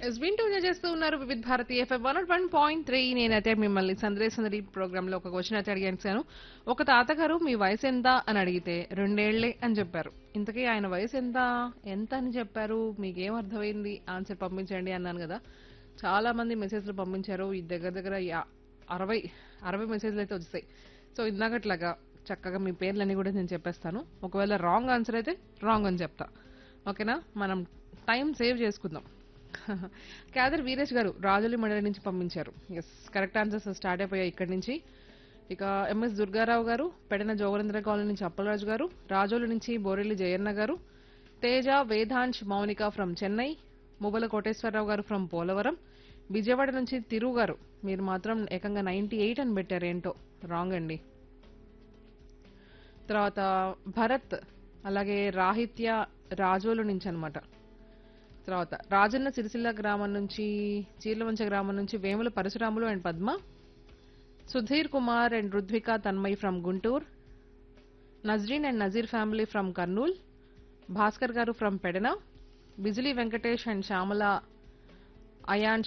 yes వింటూ చేస్తూ ఉన్నారు Vividh Bharati FM one one point three నేనైతే మిమ్మల్ని సందేశ్ సందడి ప్రోగ్రామ్ లో ఒక క్వశ్చన్ అయితే అడిగాను ఒక తాతగారు మీ వయసు ఎంత అని అడిగితే రెండేళ్లే అని చెప్పారు ఇంతకీ ఆయన వయసు ఎంత ఎంత అని చెప్పారు మీకేం అర్థమైంది ఆన్సర్ పంపించండి అన్నాను కదా చాలా మంది మెసేజ్లు పంపించారు ఈ దగ్గర దగ్గర యా- అరవై అరవై మెసేజ్లు అయితే వచ్చాయి సో ఇందాకట్లాగా చక్కగా మీ పేర్లన్నీ కూడా నేను చెప్పేస్తాను ఒకవేళ రాంగ్ ఆన్సర్ అయితే రాంగ్ అని చెప్తా ఓకేనా మనం టైం సేవ్ చేసుకుందాం క్యాదర్ వీరేష్ గారు రాజులి మండలి నుంచి పంపించారు ఎస్ కరెక్ట్ ఆన్సర్స్ స్టార్ట్ అయిపోయాయి ఇక్కడి నుంచి ఇక ఎంఎస్ దుర్గారావు గారు పెడన జోగరేంద్ర కాలనీ నుంచి అప్పలరాజు గారు రాజోలు నుంచి బోరెల్లి జయన్న గారు తేజ వేదాంశ్ మౌనిక ఫ్రమ్ చెన్నై మువ్వల కోటేశ్వరరావు గారు ఫ్రమ్ పోలవరం విజయవాడ నుంచి తిరు గారు మీరు మాత్రం ఏకంగా నైన్టీ ఎయిట్ అని పెట్టారు ఏంటో రాంగ్ అండి తర్వాత భరత్ అలాగే రాహిత్య రాజోలు నుంచి అన్నమాట తర్వాత రాజన్న సిరిసిల్ల గ్రామం నుంచి చీర్లవంచ గ్రామం నుంచి Vemula Parasuramulu and Padma Sudheer Kumar and Rudvika Tanmay from Guntur Nazreen and Nazeer family from Kurnool Bhaskar గారు from Pedana Bijili Venkatesh and Shyamala ion